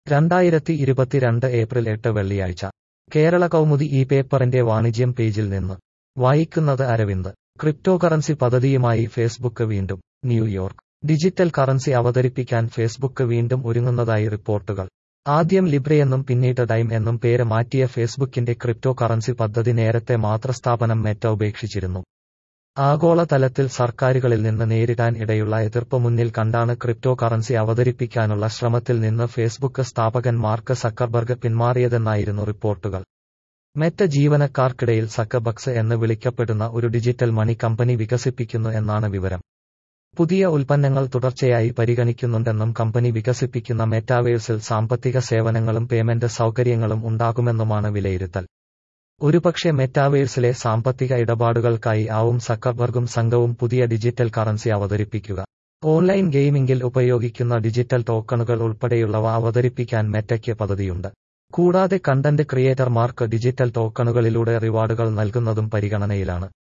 രണ്ടായിരത്തി ഇരുപത്തിരണ്ട് ഏപ്രിൽ എട്ട് വെള്ളിയാഴ്ച കേരള കൗമുദി ഈ പേപ്പറിന്റെ വാണിജ്യം പേജിൽ നിന്ന് വായിക്കുന്നത് അരവിന്ദ് ക്രിപ്റ്റോ കറൻസി പദ്ധതിയുമായി ഫേസ്ബുക്ക് വീണ്ടും ന്യൂയോർക്ക് ഡിജിറ്റൽ കറൻസി അവതരിപ്പിക്കാൻ ഫേസ്ബുക്ക് വീണ്ടും ഒരുങ്ങുന്നതായി റിപ്പോർട്ടുകൾ ആദ്യം ലിബ്രയെന്നും പിന്നീട് ഡൈം എന്നും പേര് മാറ്റിയ ഫേസ്ബുക്കിന്റെ ക്രിപ്റ്റോ കറൻസി പദ്ധതി നേരത്തെ മാതൃസ്ഥാപനം മെറ്റ ഉപേക്ഷിച്ചിരുന്നു ആഗോളതലത്തിൽ സർക്കാരുകളിൽ നിന്ന് നേരിടാൻ ഇടയുള്ള എതിർപ്പ് മുന്നിൽ കണ്ടാണ് ക്രിപ്റ്റോ കറൻസി അവതരിപ്പിക്കാനുള്ള ശ്രമത്തിൽ നിന്ന് ഫേസ്ബുക്ക് സ്ഥാപകൻ മാർക്ക് സക്കർബർഗ് പിന്മാറിയതെന്നായിരുന്നു റിപ്പോർട്ടുകൾ മെറ്റ ജീവനക്കാർക്കിടയിൽ സക്കബക്സ് എന്ന് വിളിക്കപ്പെടുന്ന ഒരു ഡിജിറ്റൽ മണി കമ്പനി വികസിപ്പിക്കുന്നു എന്നാണ് വിവരം പുതിയ ഉൽപ്പന്നങ്ങൾ തുടർച്ചയായി പരിഗണിക്കുന്നുണ്ടെന്നും കമ്പനി വികസിപ്പിക്കുന്ന മെറ്റാവേഴ്സിൽ സാമ്പത്തിക സേവനങ്ങളും പേയ്മെന്റ് സൗകര്യങ്ങളും ഉണ്ടാകുമെന്നുമാണ് വിലയിരുത്തൽ ഒരുപക്ഷെ മെറ്റാവേഴ്സിലെ സാമ്പത്തിക ഇടപാടുകൾക്കായി ആവും സക്കർബർഗും സംഘവും പുതിയ ഡിജിറ്റൽ കറൻസി അവതരിപ്പിക്കുക ഓൺലൈൻ ഗെയിമിംഗിൽ ഉപയോഗിക്കുന്ന ഡിജിറ്റൽ ടോക്കണുകൾ ഉൾപ്പെടെയുള്ളവ അവതരിപ്പിക്കാൻ മെറ്റയ്ക്ക് പദ്ധതിയുണ്ട് കൂടാതെ കണ്ടന്റ് ക്രിയേറ്റർമാർക്ക് ഡിജിറ്റൽ ടോക്കണുകളിലൂടെ റിവാർഡുകൾ നൽകുന്നതും പരിഗണനയിലാണ്